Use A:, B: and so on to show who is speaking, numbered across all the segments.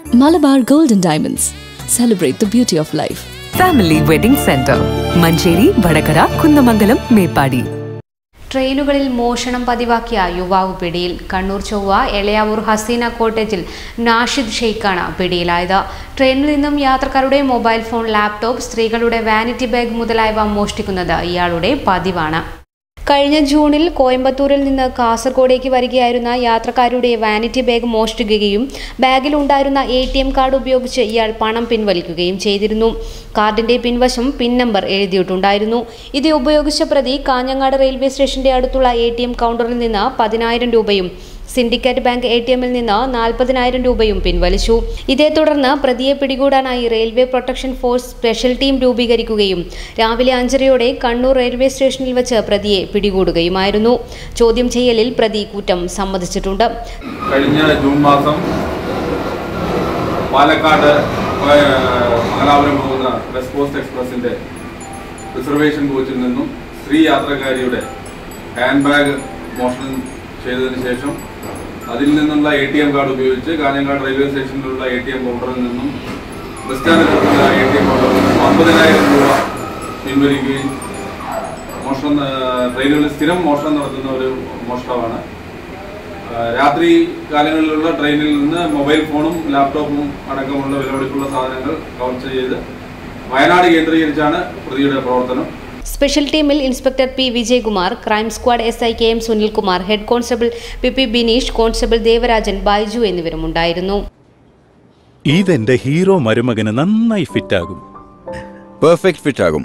A: Malabar Golden Diamonds. Celebrate the beauty of life.
B: Family wedding centre Manjeri Vadakara Kunnamangalam Meppadi
C: ട്രെയിനുകളിൽ മോഷണം പതിവാക്കിയ യുവാവ് പിടിയിൽ കണ്ണൂർ ചൊവ്വ എളയാവൂർ ഹസീന കോട്ടേജിൽ നാഷിദ് ഷെയ്ഖാണ് പിടിയിലായത് ട്രെയിനിൽ നിന്നും യാത്രക്കാരുടെ മൊബൈൽ ഫോൺ ലാപ്ടോപ്പ് സ്ത്രീകളുടെ വാനിറ്റി ബാഗ് മുതലായവ മോഷ്ടിക്കുന്നത് ഇയാളുടെ പതിവാണ് കഴിഞ്ഞ ജൂണിൽ കോയമ്പത്തൂരിൽ നിന്ന് കാസർഗോഡേക്ക് വരികയായിരുന്ന യാത്രക്കാരുടെ വാനിറ്റി ബാഗ് മോഷ്ടിക്കുകയും ബാഗിൽ ഉണ്ടായിരുന്ന എ ടി എം കാർഡ് ഉപയോഗിച്ച് ഇയാൾ പണം പിൻവലിക്കുകയും ചെയ്തിരുന്നു കാർഡിന്റെ പിൻവശം പിൻ നമ്പർ എഴുതിയിട്ടുണ്ടായിരുന്നു ഇത് ഉപയോഗിച്ച പ്രതി കാഞ്ഞങ്ങാട് റെയിൽവേ സ്റ്റേഷന്റെ അടുത്തുള്ള എ ടി എം കൗണ്ടറിൽ നിന്ന് പതിനായിരം രൂപയും സിൻഡിക്കേറ്റ് ബാങ്ക് എ ടി എമ്മിൽ നിന്ന് നാൽപ്പതിനായിരം രൂപയും പിൻവലിച്ചു ഇതേ തുടർന്ന് പ്രതിയെ പിടികൂടാനായി railway protection force special team രൂപീകരിക്കുകയും രാവിലെ അഞ്ചരയോടെ കണ്ണൂർ റെയിൽവേ സ്റ്റേഷനിൽ വെച്ച് പ്രതിയെ പിടികൂടുകയുമായിരുന്നു ചോദ്യം ചെയ്യലിൽ പ്രതി കുറ്റം സമ്മതിച്ചിട്ടുണ്ട്
D: കഴിഞ്ഞ ജൂൺ മാസം പാലക്കാട് ഏഹ്, മംഗലാപുരം പോകുന്ന വെസ്റ്റ് കോസ്റ്റ് എക്സ്പ്രസിന്റെ റിസർവേഷൻ കോച്ചിൽ നിന്നും സ്ത്രീ യാത്രക്കാരിയുടെ ഹാൻഡ് ബാഗ് മോഷണം ചെയ്തതിന് ശേഷം അതിൽ നിന്നുള്ള എ ടി എം കാർഡ് ഉപയോഗിച്ച് കാഞ്ഞങ്ങാട് റെയിൽവേ സ്റ്റേഷനിലുള്ള എ ടി എം കൗണ്ടറിൽ നിന്നും ബസ് സ്റ്റാൻഡിലുള്ള എ ടി എം കൗണ്ടറിൽ നിന്നും അമ്പതിനായിരം രൂപ പിൻവലിക്കുകയും മോഷണം ഏഹ്, ട്രെയിനുകളിൽ സ്ഥിരം മോഷണം നടത്തുന്ന ഒരു മോഷണമാണ് ആ, രാത്രി കാലങ്ങളിലുള്ള ട്രെയിനിൽ നിന്ന് മൊബൈൽ ഫോണും ലാപ്ടോപ്പും അടക്കമുള്ള വിലപിടിപ്പുള്ള സാധനങ്ങൾ കവർച്ച ചെയ്ത് വയനാട് കേന്ദ്രീകരിച്ചാണ് പ്രതിയുടെ പ്രവർത്തനം
C: സ്പെഷ്യൽ ടീമിൽ inspector P Vijayakumar crime squad S I K M Sunilkumar head constable P P Bineesh constable Devarajan Baiju എന്നിവരും ഉണ്ടായിരുന്നു
E: ഇതെന്റെ ഹീറോ മരുമകന് നന്നായി ഫിറ്റാകും
F: പെർഫെക്റ്റ് ഫിറ്റ് ആകും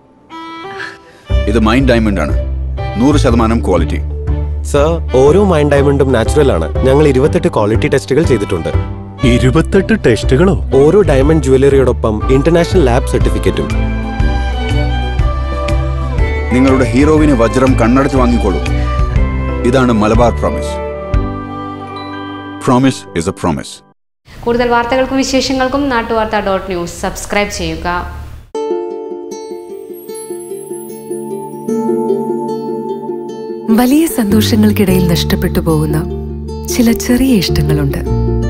F: ഇത് മൈൻഡ് ഡയമണ്ട് ആണ് നൂറ് ശതമാനം ക്വാളിറ്റി
G: സർ ഓരോ മൈൻ ഡയമണ്ടും നാച്ചുറൽ ആണ് ഞങ്ങൾ ഇരുപത്തെട്ട് ക്വാളിറ്റി ടെസ്റ്റുകൾ ചെയ്തിട്ടുണ്ട്
E: ഇരുപത്തെട്ട് ടെസ്റ്റുകളോ
G: ഓരോ ഡയമണ്ട് ജുവലറിയോടൊപ്പം ഇന്റർനാഷണൽ ലാബ് സർട്ടിഫിക്കറ്റും
F: നിങ്ങളുടെ ഹീറോവിന് വജ്രം കണ്ണടച്ച് വാങ്ങിക്കോളൂ ഇതാണ് Malabar promise promise is a promise
C: കൂടുതൽ വാർത്തകൾക്കും വിശേഷങ്ങൾക്കും നാട്ടുവാർത്ത ഡോട്ട് ന്യൂസ് സബ്സ്ക്രൈബ് ചെയ്യുക
B: വലിയ സന്തോഷങ്ങൾക്കിടയിൽ നഷ്ടപ്പെട്ടു പോകുന്ന ചില ചെറിയ ഇഷ്ടങ്ങളുണ്ട്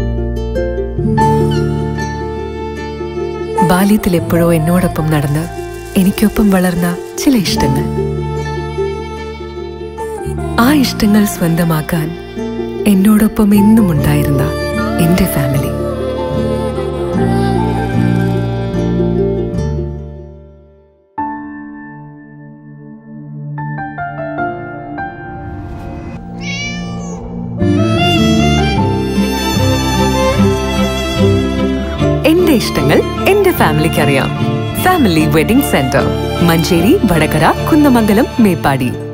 B: ബാല്യത്തിൽ എപ്പോഴോ എന്നോടൊപ്പം നടന്ന് എനിക്കൊപ്പം വളർന്ന ചില ഇഷ്ടങ്ങൾ ആ ഇഷ്ടങ്ങൾ സ്വന്തമാക്കാൻ എന്നോടൊപ്പം എന്നും ഉണ്ടായിരുന്ന എന്റെ ഫാമിലി എന്റെ ഇഷ്ടങ്ങൾ എന്റെ ഫാമിലിക്ക് അറിയാം family wedding centre Manjeri Vadakara Kunnamangalam Meppadi